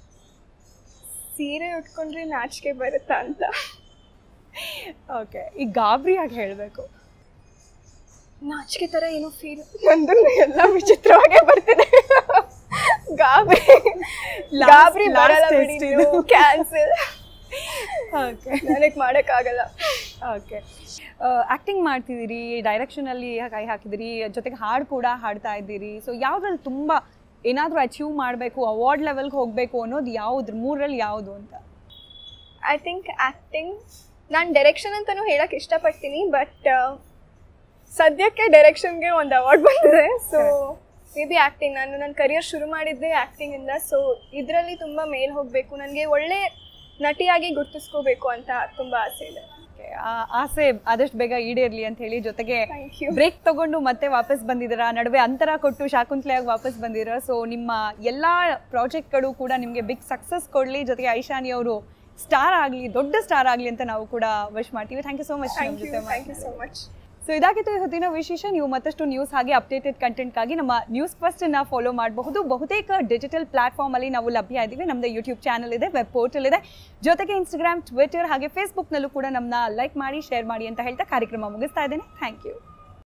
ಸೀರೆ ಉಟ್ಕೊಂಡ್ರೆ ನಾಚಿಕೆ ಬರುತ್ತಾ ಅಂತ ಓಕೆ ಈಗ ಗಾಬರಿಯಾಗಿ ಹೇಳಬೇಕು ನಾಚಿಕೆ ಥರ ಏನೋ ಫೀಲ್ ನಂದು ಎಲ್ಲ ವಿಚಿತ್ರವಾಗೇ ಬರ್ತಿದೆ ಗಾಬರಿ Last- ಗಾಬರಿ last ಬರಲ್ಲ test ಬಿಡಿ ಇದು. ಕ್ಯಾನ್ಸಲ್ ಓಕೆ ನನಗೆ ಮಾಡೋಕ್ಕಾಗಲ್ಲ ಓಕೆ ಆ್ಯಕ್ಟಿಂಗ್ ಮಾಡ್ತಿದ್ದೀರಿ ಡೈರೆಕ್ಷನಲ್ಲಿ ಕೈ ಹಾಕಿದಿರಿ ಜೊತೆಗೆ ಹಾಡು ಕೂಡ ಹಾಡ್ತಾ ಇದ್ದೀರಿ ಸೊ ಯಾವುದ್ರಲ್ಲಿ ತುಂಬ ಏನಾದರೂ ಅಚೀವ್ ಮಾಡಬೇಕು ಅವಾರ್ಡ್ ಲೆವೆಲ್ಗೆ ಹೋಗಬೇಕು ಅನ್ನೋದು ಯಾವ್ದು ಮೂರಲ್ಲಿ ಯಾವುದು ಅಂತ ಐ ಥಿಂಕ್ ಆ್ಯಕ್ಟಿಂಗ್ ನಾನು ಡೈರೆಕ್ಷನ್ ಅಂತಲೂ ಹೇಳಕ್ಕೆ ಇಷ್ಟಪಡ್ತೀನಿ ಬಟ್ ಸದ್ಯಕ್ಕೆ ಡೈರೆಕ್ಷನ್ಗೆ ಒಂದು ಅವಾರ್ಡ್ ಬಂದಿದೆ ಸೊ ಮೇ ಬಿ ಆ್ಯಕ್ಟಿಂಗ್ ನಾನು ನನ್ನ ಕರಿಯರ್ ಶುರು ಮಾಡಿದ್ದೆ ಆ್ಯಕ್ಟಿಂಗಿಂದ ಸೊ ಇದರಲ್ಲಿ ತುಂಬ ಮೇಲ್ ಹೋಗಬೇಕು ನನಗೆ ಒಳ್ಳೆ ನಟಿಯಾಗಿ ಗುರ್ತಿಸ್ಕೋಬೇಕು ಅಂತ ತುಂಬ ಆಸೆ ಇದೆ Okay, ಆ ಆಸೆ ಆದಷ್ಟು ಬೇಗ ಈಡೇರ್ಲಿ ಅಂತ ಹೇಳಿ ಜೊತೆಗೆ ಥ್ಯಾಂಕ್ ಯು ಬ್ರೇಕ್ ತಗೊಂಡು ಮತ್ತೆ ವಾಪಸ್ ಬಂದಿದ್ದೀರಾ ನಡುವೆ ಅಂತರ ಕೊಟ್ಟು ಶಾಕುಂತಲೆಯಾಗಿ ವಾಪಸ್ ಬಂದಿದ್ದೀರಾ ಸೊ ನಿಮ್ಮ ಎಲ್ಲ ಪ್ರಾಜೆಕ್ಟ್ಗಳು ಕೂಡ ನಿಮಗೆ ಬಿಗ್ ಸಕ್ಸಸ್ ಕೊಡಲಿ ಜೊತೆಗೆ ಐಶಾನಿ ಅವರು ಸ್ಟಾರ್ ಆಗಲಿ ದೊಡ್ಡ ಸ್ಟಾರ್ ಆಗಲಿ ಅಂತ ನಾವು ಕೂಡ ವಿಶ್ ಮಾಡ್ತೀವಿ thank you so much thank you thank you so much so ಇದಾಗಿತ್ತು ಇವತ್ತಿನ ವಿಶೇಷ ನೀವು ಮತ್ತಷ್ಟು ನ್ಯೂಸ್ ಹಾಗೆ ಅಪ್ಡೇಟೆಡ್ ಕಂಟೆಂಟ್ಗಾಗಿ ನಮ್ಮ ನ್ಯೂಸ್ ಫಸ್ಟನ್ನು ಫಾಲೋ ಮಾಡಬಹುದು ಬಹುತೇಕ ಡಿಜಿಟಲ್ ಪ್ಲಾಟ್ಫಾರ್ಮಲ್ಲಿ ನಾವು ಲಭ್ಯ ಇದ್ದೀವಿ ನಮ್ಮದು ಯೂಟ್ಯೂಬ್ ಚಾನಲ್ ಇದೆ ವೆಬ್ ಪೋರ್ಟಲ್ ಇದೆ ಜೊತೆಗೆ ಇನ್ಸ್ಟಾಗ್ರಾಮ್ ಟ್ವಿಟರ್ ಹಾಗೆ ಫೇಸ್ಬುಕ್ನಲ್ಲೂ ಕೂಡ ನಮ್ಮನ್ನ ಲೈಕ್ ಮಾಡಿ ಶೇರ್ ಮಾಡಿ ಅಂತ ಹೇಳ್ತಾ ಕಾರ್ಯಕ್ರಮ ಮುಗಿಸ್ತಾ ಇದ್ದೇನೆ ಥ್ಯಾಂಕ್ ಯು